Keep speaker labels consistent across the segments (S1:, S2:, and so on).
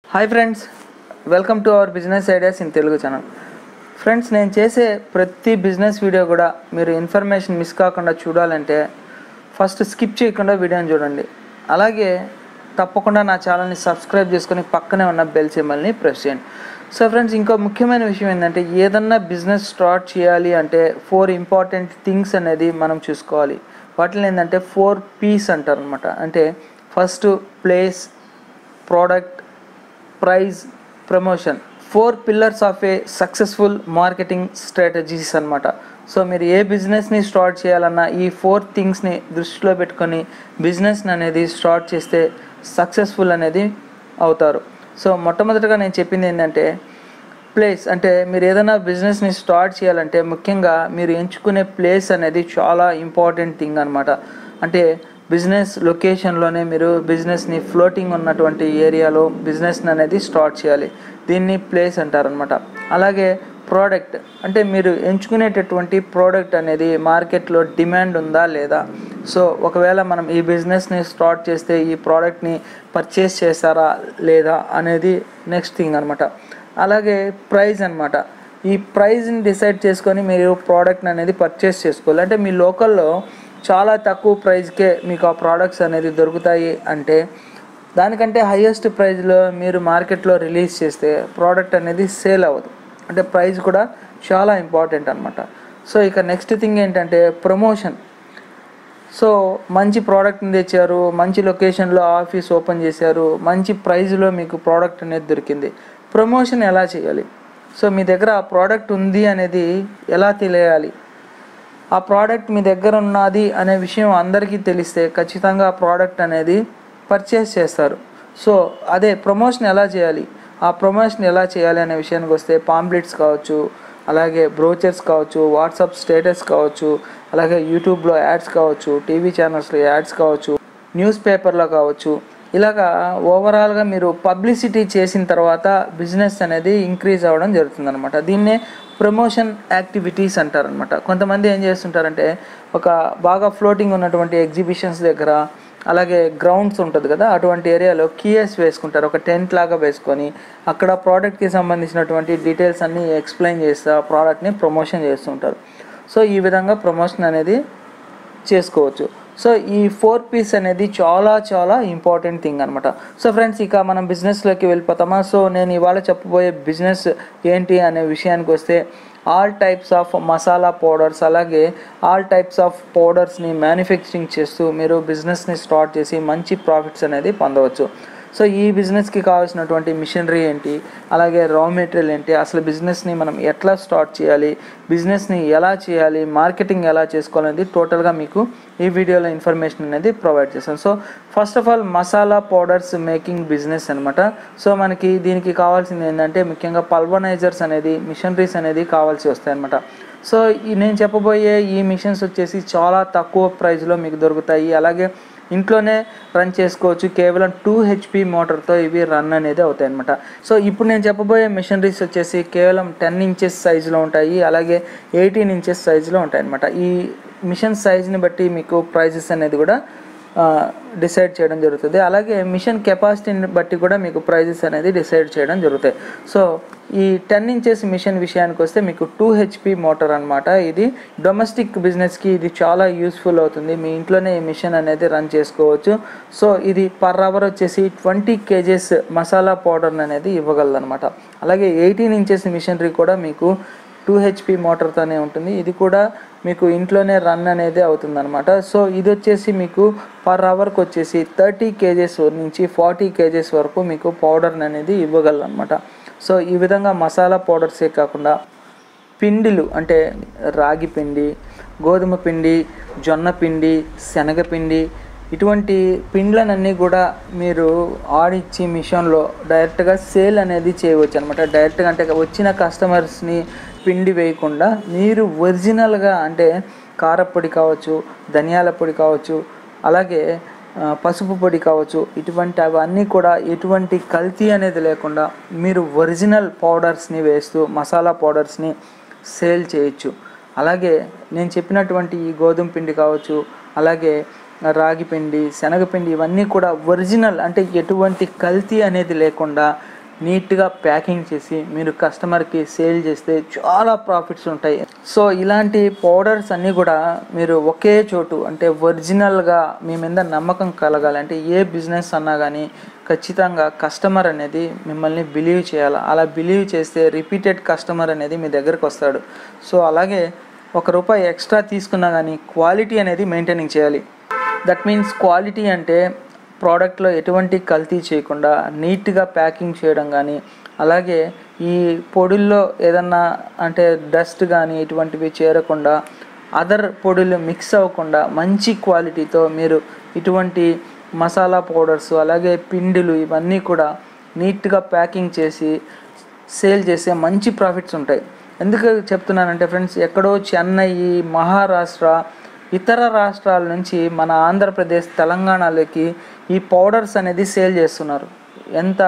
S1: hi friends welcome to our business ideas in Telugu channel friends నేను చేసే ప్రతి business video కూడా మీరు ఇన్ఫర్మేషన్ మిస్ కాకుండా చూడాలంటే ఫస్ట్ స్కిప్ చేయకుండా వీడియోని చూడండి అలాగే తప్పకుండా నా ఛానల్ని సబ్స్క్రైబ్ చేసుకొని పక్కనే ఉన్న బెల్ సింబల్ని ప్రెస్ చేయండి సో ఫ్రెండ్స్ ఇంకో ముఖ్యమైన విషయం ఏంటంటే ఏదన్నా బిజినెస్ స్టార్ట్ చేయాలి అంటే ఫోర్ ఇంపార్టెంట్ థింగ్స్ అనేది మనం చూసుకోవాలి వాటిని ఏంటంటే ఫోర్ పీస్ అంటారు అనమాట అంటే first place product price promotion four pillars of a successful marketing strategies అనమాట సో మీరు ఏ బిజినెస్ని స్టార్ట్ చేయాలన్నా ఈ ఫోర్ థింగ్స్ని దృష్టిలో పెట్టుకొని బిజినెస్ని అనేది స్టార్ట్ చేస్తే సక్సెస్ఫుల్ అనేది అవుతారు సో మొట్టమొదటిగా నేను చెప్పింది ఏంటంటే ప్లేస్ అంటే మీరు ఏదైనా బిజినెస్ని స్టార్ట్ చేయాలంటే ముఖ్యంగా మీరు ఎంచుకునే ప్లేస్ అనేది చాలా ఇంపార్టెంట్ థింగ్ అనమాట అంటే బిజినెస్ లొకేషన్లోనే మీరు బిజినెస్ని ఫ్లోటింగ్ ఉన్నటువంటి ఏరియాలో బిజినెస్ని అనేది స్టార్ట్ చేయాలి దీన్ని ప్లేస్ అంటారనమాట అలాగే ప్రోడక్ట్ అంటే మీరు ఎంచుకునేటటువంటి ప్రోడక్ట్ అనేది మార్కెట్లో డిమాండ్ ఉందా లేదా సో ఒకవేళ మనం ఈ బిజినెస్ని స్టార్ట్ చేస్తే ఈ ప్రోడక్ట్ని పర్చేస్ చేస్తారా లేదా అనేది నెక్స్ట్ థింగ్ అనమాట అలాగే ప్రైస్ అనమాట ఈ ప్రైస్ని డిసైడ్ చేసుకొని మీరు ప్రోడక్ట్ అనేది పర్చేస్ చేసుకోవాలి అంటే మీ లోకల్లో చాలా తక్కువ ప్రైస్కే మీకు ఆ ప్రోడక్ట్స్ అనేది దొరుకుతాయి అంటే దానికంటే హయ్యెస్ట్ ప్రైస్లో మీరు మార్కెట్లో రిలీజ్ చేస్తే ప్రోడక్ట్ అనేది సేల్ అవ్వదు అంటే ప్రైస్ కూడా చాలా ఇంపార్టెంట్ అనమాట సో ఇక నెక్స్ట్ థింగ్ ఏంటంటే ప్రమోషన్ సో మంచి ప్రోడక్ట్ని తెచ్చారు మంచి లొకేషన్లో ఆఫీస్ ఓపెన్ చేశారు మంచి ప్రైస్లో మీకు ప్రోడక్ట్ అనేది దొరికింది ప్రమోషన్ ఎలా చేయాలి సో మీ దగ్గర ఆ ప్రోడక్ట్ ఉంది అనేది ఎలా తెలియాలి ఆ ప్రోడక్ట్ మీ దగ్గర ఉన్నది అనే విషయం అందరికీ తెలిస్తే ఖచ్చితంగా ఆ ప్రోడక్ట్ అనేది పర్చేస్ చేస్తారు సో అదే ప్రమోషన్ ఎలా చేయాలి ఆ ప్రమోషన్ ఎలా చేయాలి అనే విషయానికి వస్తే పాంప్లెట్స్ కావచ్చు అలాగే బ్రోచర్స్ కావచ్చు వాట్సాప్ స్టేటస్ కావచ్చు అలాగే యూట్యూబ్లో యాడ్స్ కావచ్చు టీవీ ఛానల్స్లో యాడ్స్ కావచ్చు న్యూస్ పేపర్లో కావచ్చు ఇలాగా ఓవరాల్గా మీరు పబ్లిసిటీ చేసిన తర్వాత బిజినెస్ అనేది ఇంక్రీజ్ అవ్వడం జరుగుతుంది అనమాట దీన్నే ప్రమోషన్ యాక్టివిటీస్ అంటారనమాట కొంతమంది ఏం చేస్తుంటారంటే ఒక బాగా ఫ్లోటింగ్ ఉన్నటువంటి ఎగ్జిబిషన్స్ దగ్గర అలాగే గ్రౌండ్స్ ఉంటుంది కదా అటువంటి ఏరియాలో కియర్స్ వేసుకుంటారు ఒక టెంట్ లాగా వేసుకొని అక్కడ ప్రోడక్ట్కి సంబంధించినటువంటి డీటెయిల్స్ అన్నీ ఎక్స్ప్లెయిన్ చేస్తూ ఆ ప్రోడక్ట్ని ప్రమోషన్ చేస్తుంటారు సో ఈ విధంగా ప్రమోషన్ అనేది చేసుకోవచ్చు సో ఈ ఫోర్ పీస్ అనేది చాలా చాలా ఇంపార్టెంట్ థింగ్ అనమాట సో ఫ్రెండ్స్ ఇక మనం బిజినెస్లోకి వెళ్ళిపోతామా సో నేను ఇవాళ చెప్పబోయే బిజినెస్ ఏంటి అనే విషయానికి వస్తే all types of masala powders అలాగే ఆల్ టైప్స్ ఆఫ్ పౌడర్స్ని మ్యానుఫ్యాక్చరింగ్ చేస్తూ మీరు బిజినెస్ని స్టార్ట్ చేసి మంచి ప్రాఫిట్స్ అనేది పొందవచ్చు సో ఈ బిజినెస్కి కావాల్సినటువంటి మిషనరీ ఏంటి అలాగే రా మెటీరియల్ ఏంటి అసలు బిజినెస్ని మనం ఎట్లా స్టార్ట్ చేయాలి బిజినెస్ని ఎలా చేయాలి మార్కెటింగ్ ఎలా చేసుకోవాలనేది టోటల్గా మీకు ఈ వీడియోలో ఇన్ఫర్మేషన్ అనేది ప్రొవైడ్ చేస్తాను so first of all masala powders making business అనమాట సో మనకి దీనికి కావాల్సింది ఏంటంటే ముఖ్యంగా పల్వనైజర్స్ అనేది మిషనరీస్ అనేది కావాల్సి వస్తాయి అనమాట సో ఈ నేను చెప్పబోయే ఈ మిషన్స్ వచ్చేసి చాలా తక్కువ ప్రైస్లో మీకు దొరుకుతాయి అలాగే ఇంట్లోనే రన్ చేసుకోవచ్చు కేవలం టూ హెచ్పి మోటార్తో ఇవి రన్ అనేది అవుతాయి అనమాట సో ఇప్పుడు నేను చెప్పబోయే మిషనరీస్ వచ్చేసి కేవలం టెన్ ఇంచెస్ సైజులో ఉంటాయి అలాగే ఎయిటీన్ ఇంచెస్ సైజులో ఉంటాయి అనమాట ఈ మిషన్ సైజ్ని బట్టి మీకు ప్రైజెస్ అనేది కూడా డిసైడ్ చేయడం జరుగుతుంది అలాగే మిషన్ కెపాసిటీని బట్టి కూడా మీకు ప్రైజెస్ అనేది డిసైడ్ చేయడం జరుగుతాయి సో ఈ టెన్ ఇంచెస్ మిషన్ విషయానికి వస్తే మీకు టూ హెచ్పి మోటార్ అనమాట ఇది డొమెస్టిక్ బిజినెస్కి ఇది చాలా యూస్ఫుల్ అవుతుంది మీ ఇంట్లోనే ఈ మిషన్ అనేది రన్ చేసుకోవచ్చు సో ఇది పర్ అవర్ వచ్చేసి ట్వంటీ కేజెస్ మసాలా పౌడర్ అనేది ఇవ్వగలదు అనమాట అలాగే ఎయిటీన్ ఇంచెస్ మిషనరీ కూడా మీకు టూ హెచ్పి మోటార్తోనే ఉంటుంది ఇది కూడా మీకు ఇంట్లోనే రన్ అనేది అవుతుంది అనమాట సో ఇది వచ్చేసి మీకు పర్ అవర్కి వచ్చేసి థర్టీ కేజెస్ నుంచి ఫార్టీ కేజెస్ వరకు మీకు పౌడర్ అనేది ఇవ్వగలరు అనమాట సో ఈ విధంగా మసాలా పౌడర్సే కాకుండా పిండిలు అంటే రాగి పిండి గోధుమ పిండి జొన్న పిండి శనగపిండి ఇటువంటి పిండ్లనన్నీ కూడా మీరు ఆడిచ్చి మిషన్లో డైరెక్ట్గా సేల్ అనేది చేయవచ్చు అనమాట డైరెక్ట్గా అంటే వచ్చిన కస్టమర్స్ని పిండి వేయకుండా మీరు ఒరిజినల్గా అంటే కారపొడి కావచ్చు ధనియాల పొడి కావచ్చు అలాగే పసుపు పొడి కావచ్చు ఇటువంటి అవన్నీ కూడా ఎటువంటి కల్తీ అనేది లేకుండా మీరు ఒరిజినల్ పౌడర్స్ని వేస్తూ మసాలా పౌడర్స్ని సేల్ చేయొచ్చు అలాగే నేను చెప్పినటువంటి ఈ గోధుమ పిండి కావచ్చు అలాగే రాగి పిండి శనగపిండి ఇవన్నీ కూడా ఒరిజినల్ అంటే ఎటువంటి కల్తీ అనేది లేకుండా నీట్గా ప్యాకింగ్ చేసి మీరు కస్టమర్కి సేల్ చేస్తే చాలా ప్రాఫిట్స్ ఉంటాయి సో ఇలాంటి పౌడర్స్ అన్నీ కూడా మీరు ఒకే చోటు అంటే ఒరిజినల్గా మీ మీద నమ్మకం కలగాలి అంటే ఏ బిజినెస్ అన్నా కానీ ఖచ్చితంగా కస్టమర్ అనేది మిమ్మల్ని బిలీవ్ చేయాలి అలా బిలీవ్ చేస్తే రిపీటెడ్ కస్టమర్ అనేది మీ దగ్గరకు వస్తాడు సో అలాగే ఒక రూపాయి ఎక్స్ట్రా తీసుకున్నా కానీ క్వాలిటీ అనేది మెయింటైనింగ్ చేయాలి దట్ మీన్స్ క్వాలిటీ అంటే ప్రోడక్ట్లో ఎటువంటి కల్తీ చేయకుండా నీట్గా ప్యాకింగ్ చేయడం కానీ అలాగే ఈ పొడుల్లో ఏదన్నా అంటే డస్ట్ కానీ ఇటువంటివి చేరకుండా అదర్ పొడులు మిక్స్ అవ్వకుండా మంచి క్వాలిటీతో మీరు ఇటువంటి మసాలా పౌడర్స్ అలాగే పిండిలు ఇవన్నీ కూడా నీట్గా ప్యాకింగ్ చేసి సేల్ చేసే మంచి ప్రాఫిట్స్ ఉంటాయి ఎందుకు చెప్తున్నానంటే ఫ్రెండ్స్ ఎక్కడో చెన్నై మహారాష్ట్ర ఇతర రాష్ట్రాల నుంచి మన ఆంధ్రప్రదేశ్ తెలంగాణలోకి ఈ పౌడర్స్ అనేది సేల్ చేస్తున్నారు ఎంత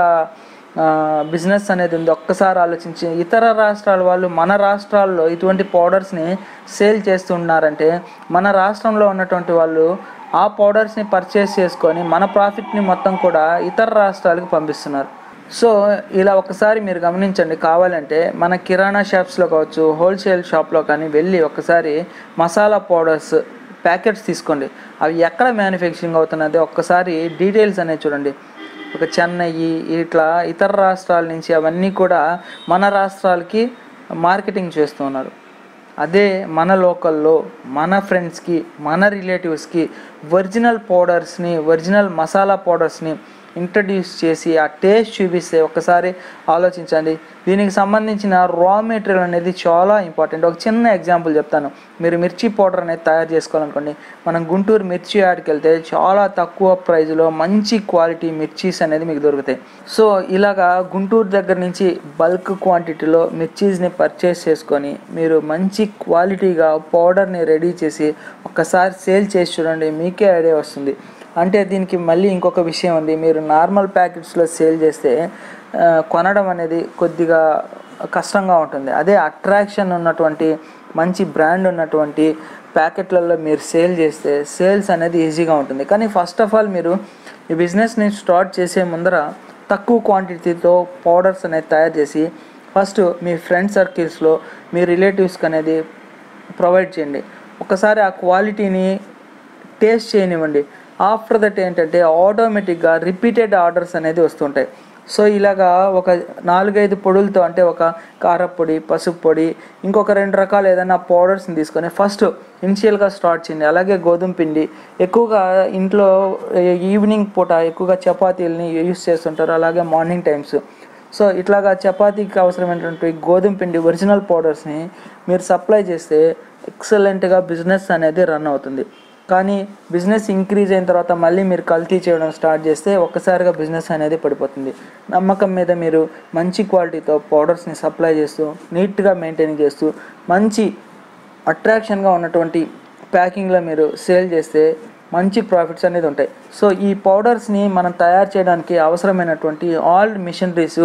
S1: బిజినెస్ అనేది ఉంది ఒక్కసారి ఆలోచించి ఇతర రాష్ట్రాల వాళ్ళు మన రాష్ట్రాల్లో ఇటువంటి పౌడర్స్ని సేల్ చేస్తున్నారంటే మన రాష్ట్రంలో ఉన్నటువంటి వాళ్ళు ఆ పౌడర్స్ని పర్చేస్ చేసుకొని మన ప్రాఫిట్ని మొత్తం కూడా ఇతర రాష్ట్రాలకు పంపిస్తున్నారు సో ఇలా ఒకసారి మీరు గమనించండి కావాలంటే మన కిరాణా షాప్స్లో కావచ్చు హోల్సేల్ షాప్లో కానీ వెళ్ళి ఒకసారి మసాలా పౌడర్స్ ప్యాకెట్స్ తీసుకోండి అవి ఎక్కడ మ్యానుఫ్యాక్చరింగ్ అవుతున్నది ఒక్కసారి డీటెయిల్స్ అనేది చూడండి ఒక చెన్నై ఇట్లా ఇతర రాష్ట్రాల నుంచి అవన్నీ కూడా మన రాష్ట్రాలకి మార్కెటింగ్ చేస్తూ ఉన్నారు అదే మన లోకల్లో మన ఫ్రెండ్స్కి మన రిలేటివ్స్కి ఒరిజినల్ పౌడర్స్ని ఒరిజినల్ మసాలా పౌడర్స్ని ఇంట్రడ్యూస్ చేసి ఆ టేస్ట్ చూపిస్తే ఒకసారి ఆలోచించండి దీనికి సంబంధించిన రా మెటీరియల్ అనేది చాలా ఇంపార్టెంట్ ఒక చిన్న ఎగ్జాంపుల్ చెప్తాను మీరు మిర్చి పౌడర్ అనేది తయారు చేసుకోవాలనుకోండి మనం గుంటూరు మిర్చి యాడ్కి వెళ్తే చాలా తక్కువ ప్రైస్లో మంచి క్వాలిటీ మిర్చీస్ అనేది మీకు దొరుకుతాయి సో ఇలాగా గుంటూరు దగ్గర నుంచి బల్క్ క్వాంటిటీలో మిర్చీస్ని పర్చేస్ చేసుకొని మీరు మంచి క్వాలిటీగా పౌడర్ని రెడీ చేసి ఒక్కసారి సేల్ చేసి చూడండి మీకే ఐడియా వస్తుంది అంటే దీనికి మళ్ళీ ఇంకొక విషయం ఉంది మీరు నార్మల్ ప్యాకెట్స్లో సేల్ చేస్తే ఆ, కొనడం అనేది కొద్దిగా కష్టంగా ఉంటుంది అదే అట్రాక్షన్ ఉన్నటువంటి మంచి బ్రాండ్ ఉన్నటువంటి ప్యాకెట్లలో మీరు సేల్ చేస్తే సేల్స్ అనేది ఈజీగా ఉంటుంది కానీ ఫస్ట్ ఆఫ్ ఆల్ మీరు ఈ బిజినెస్ని స్టార్ట్ చేసే ముందర తక్కువ క్వాంటిటీతో పౌడర్స్ అనేది తయారు చేసి ఫస్ట్ మీ ఫ్రెండ్ సర్కిల్స్లో మీ రిలేటివ్స్కి అనేది ప్రొవైడ్ చేయండి ఒకసారి ఆ క్వాలిటీని టేస్ట్ చేయనివ్వండి ఆఫ్టర్ దట్ ఏంటంటే ఆటోమేటిక్గా రిపీటెడ్ ఆర్డర్స్ అనేది వస్తుంటాయి సో ఇలాగా ఒక నాలుగైదు పొడులతో అంటే ఒక కారపొడి పసుపు పొడి ఇంకొక రెండు రకాల ఏదైనా పౌడర్స్ని తీసుకొని ఫస్ట్ ఇనిషియల్గా స్టార్ట్ చేయండి అలాగే గోధుమ పిండి ఎక్కువగా ఇంట్లో ఈవినింగ్ పూట ఎక్కువగా చపాతీలని యూస్ చేస్తుంటారు అలాగే మార్నింగ్ టైమ్స్ సో ఇట్లాగా చపాతీకి అవసరమైనటువంటి గోధుమ పిండి ఒరిజినల్ పౌడర్స్ని మీరు సప్లై చేస్తే ఎక్సలెంట్గా బిజినెస్ అనేది రన్ అవుతుంది కానీ బిజినెస్ ఇంక్రీజ్ అయిన తర్వాత మళ్ళీ మీరు కల్తీ చేయడం స్టార్ట్ చేస్తే ఒక్కసారిగా బిజినెస్ అనేది పడిపోతుంది నమ్మకం మీద మీరు మంచి క్వాలిటీతో పౌడర్స్ని సప్లై చేస్తూ నీట్గా మెయింటైన్ చేస్తూ మంచి అట్రాక్షన్గా ఉన్నటువంటి ప్యాకింగ్లో మీరు సేల్ చేస్తే మంచి ప్రాఫిట్స్ అనేది ఉంటాయి సో ఈ పౌడర్స్ని మనం తయారు చేయడానికి అవసరమైనటువంటి ఆల్ మిషనరీస్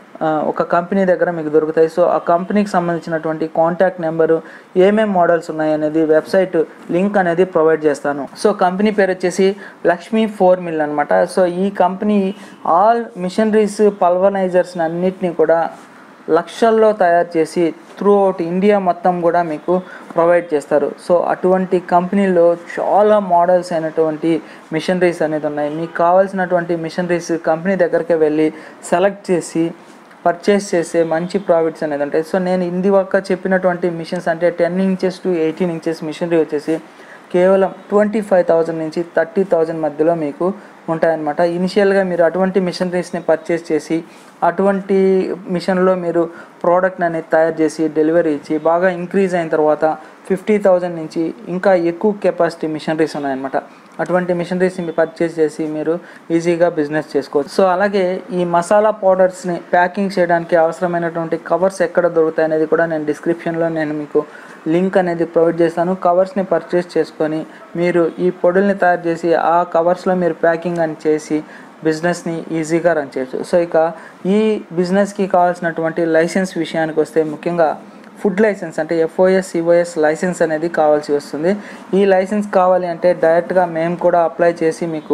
S1: ఒక కంపెనీ దగ్గర మీకు దొరుకుతాయి సో ఆ కంపెనీకి సంబంధించినటువంటి కాంటాక్ట్ నెంబరు ఏమేం మోడల్స్ ఉన్నాయి అనేది వెబ్సైట్ లింక్ అనేది ప్రొవైడ్ చేస్తాను సో కంపెనీ పేరు వచ్చేసి లక్ష్మీ ఫోర్ మిల్ అనమాట సో ఈ కంపెనీ ఆల్ మిషనరీస్ పల్వనైజర్స్ అన్నిటినీ కూడా లక్షల్లో తయారు చేసి త్రూ అవుట్ ఇండియా మొత్తం కూడా మీకు ప్రొవైడ్ చేస్తారు సో అటువంటి కంపెనీలో చాలా మోడల్స్ అయినటువంటి మిషనరీస్ అనేది ఉన్నాయి మీకు కావాల్సినటువంటి మిషనరీస్ కంపెనీ దగ్గరికి వెళ్ళి సెలెక్ట్ చేసి పర్చేస్ చేసే మంచి ప్రాఫిట్స్ అనేది ఉంటాయి సో నేను ఇంది వరకు చెప్పినటువంటి మిషన్స్ అంటే ten inches to eighteen inches machinery వచ్చేసి కేవలం ట్వంటీ ఫైవ్ థౌజండ్ నుంచి థర్టీ థౌజండ్ మధ్యలో మీకు ఉంటాయన్నమాట ఇనిషియల్గా మీరు అటువంటి మిషనరీస్ని పర్చేస్ చేసి అటువంటి మిషన్లో మీరు ప్రోడక్ట్ అనేది తయారు చేసి డెలివరీ ఇచ్చి బాగా ఇంక్రీజ్ అయిన తర్వాత ఫిఫ్టీ థౌజండ్ నుంచి ఇంకా ఎక్కువ కెపాసిటీ మిషనరీస్ ఉన్నాయన్నమాట అటువంటి మిషనరీస్ని పర్చేస్ చేసి మీరు ఈజీగా బిజినెస్ చేసుకోవచ్చు సో అలాగే ఈ మసాలా పౌడర్స్ని ప్యాకింగ్ చేయడానికి అవసరమైనటువంటి కవర్స్ ఎక్కడ దొరుకుతాయి అనేది కూడా నేను డిస్క్రిప్షన్లో నేను మీకు లింక్ అనేది ప్రొవైడ్ చేస్తాను కవర్స్ని పర్చేస్ చేసుకొని మీరు ఈ పొడుల్ని తయారు చేసి ఆ కవర్స్లో మీరు ప్యాకింగ్ అని చేసి బిజినెస్ని ఈజీగా రన్ చేయొచ్చు సో ఇక ఈ బిజినెస్కి కావాల్సినటువంటి లైసెన్స్ విషయానికి వస్తే ముఖ్యంగా ఫుడ్ లైసెన్స్ అంటే ఎఫ్ఓఎస్ సిఓఎస్ లైసెన్స్ అనేది కావాల్సి వస్తుంది ఈ లైసెన్స్ కావాలి అంటే డైరెక్ట్గా మేము కూడా అప్లై చేసి మీకు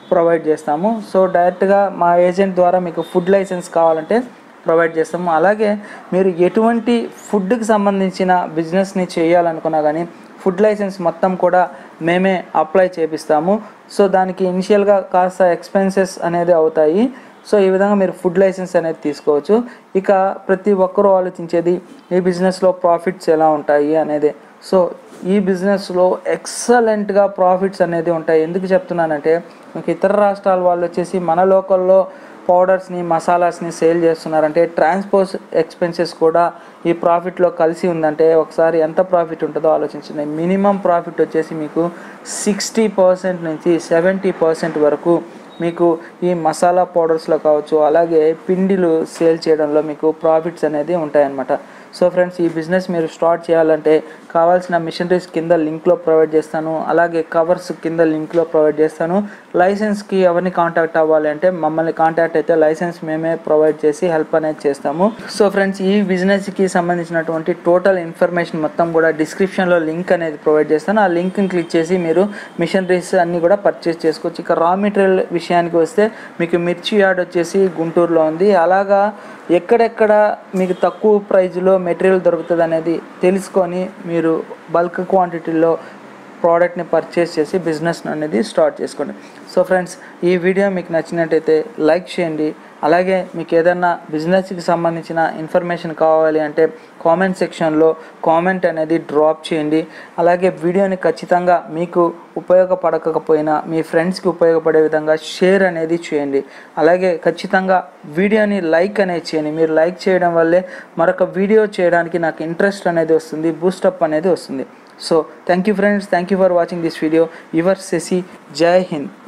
S1: ప్రొవైడ్ చేస్తాము సో డైరెక్ట్గా మా ఏజెంట్ ద్వారా మీకు ఫుడ్ లైసెన్స్ కావాలంటే ప్రొవైడ్ చేస్తాము అలాగే మీరు ఎటువంటి ఫుడ్కి సంబంధించిన బిజినెస్ని చేయాలనుకున్నా కానీ ఫుడ్ లైసెన్స్ మొత్తం కూడా మేమే అప్లై చేపిస్తాము సో దానికి ఇనిషియల్గా కాస్త ఎక్స్పెన్సెస్ అనేది అవుతాయి సో ఈ విధంగా మీరు ఫుడ్ లైసెన్స్ అనేది తీసుకోవచ్చు ఇక ప్రతి ఒక్కరూ ఆలోచించేది ఈ బిజినెస్లో ప్రాఫిట్స్ ఎలా ఉంటాయి అనేది సో ఈ బిజినెస్లో ఎక్సలెంట్గా ప్రాఫిట్స్ అనేది ఉంటాయి ఎందుకు చెప్తున్నానంటే మీకు ఇతర రాష్ట్రాల వాళ్ళు వచ్చేసి మన లోకల్లో పౌడర్స్ని మసాలాస్ని సేల్ చేస్తున్నారంటే ట్రాన్స్పోర్ట్ ఎక్స్పెన్సెస్ కూడా ఈ ప్రాఫిట్లో కలిసి ఉందంటే ఒకసారి ఎంత ప్రాఫిట్ ఉంటుందో ఆలోచించండి మినిమం ప్రాఫిట్ వచ్చేసి మీకు సిక్స్టీ పర్సెంట్ నుంచి సెవెంటీ పర్సెంట్ వరకు మీకు ఈ మసాలా పౌడర్స్లో కావచ్చు అలాగే పిండిలు సేల్ చేయడంలో మీకు ప్రాఫిట్స్ అనేది ఉంటాయన్నమాట సో ఫ్రెండ్స్ ఈ బిజినెస్ మీరు స్టార్ట్ చేయాలంటే కావాల్సిన మిషనరీస్ కింద లింక్లో ప్రొవైడ్ చేస్తాను అలాగే కవర్స్ కింద లింక్లో ప్రొవైడ్ చేస్తాను లైసెన్స్కి ఎవరిని కాంటాక్ట్ అవ్వాలి అంటే మమ్మల్ని కాంటాక్ట్ అయితే లైసెన్స్ మేమే ప్రొవైడ్ చేసి హెల్ప్ అనేది చేస్తాము సో ఫ్రెండ్స్ ఈ బిజినెస్కి సంబంధించినటువంటి టోటల్ ఇన్ఫర్మేషన్ మొత్తం కూడా డిస్క్రిప్షన్లో లింక్ అనేది ప్రొవైడ్ చేస్తాను ఆ లింక్ని క్లిక్ చేసి మీరు మిషనరీస్ అన్నీ కూడా పర్చేస్ చేసుకోవచ్చు ఇక రా మెటీరియల్ విషయానికి వస్తే మీకు మిర్చి యార్డ్ వచ్చేసి గుంటూరులో ఉంది అలాగా ఎక్కడెక్కడ మీకు తక్కువ ప్రైజ్లో మెటీరియల్ దొరుకుతుంది అనేది తెలుసుకొని మీరు బల్క్ క్వాంటిటీలో ప్రోడక్ట్ని పర్చేస్ చేసి బిజినెస్ అనేది స్టార్ట్ చేసుకోండి సో ఫ్రెండ్స్ ఈ వీడియో మీకు నచ్చినట్టయితే లైక్ చేయండి అలాగే మీకు ఏదైనా బిజినెస్కి సంబంధించిన ఇన్ఫర్మేషన్ కావాలి అంటే కామెంట్ సెక్షన్లో కామెంట్ అనేది డ్రాప్ చేయండి అలాగే వీడియోని ఖచ్చితంగా మీకు ఉపయోగపడకపోయినా మీ ఫ్రెండ్స్కి ఉపయోగపడే విధంగా షేర్ అనేది చేయండి అలాగే ఖచ్చితంగా వీడియోని లైక్ అనేది చేయండి మీరు లైక్ చేయడం వల్లే మరొక వీడియో చేయడానికి నాకు ఇంట్రెస్ట్ అనేది వస్తుంది బూస్టప్ అనేది వస్తుంది so thank you friends thank you for watching this video your Shashi జై హింద్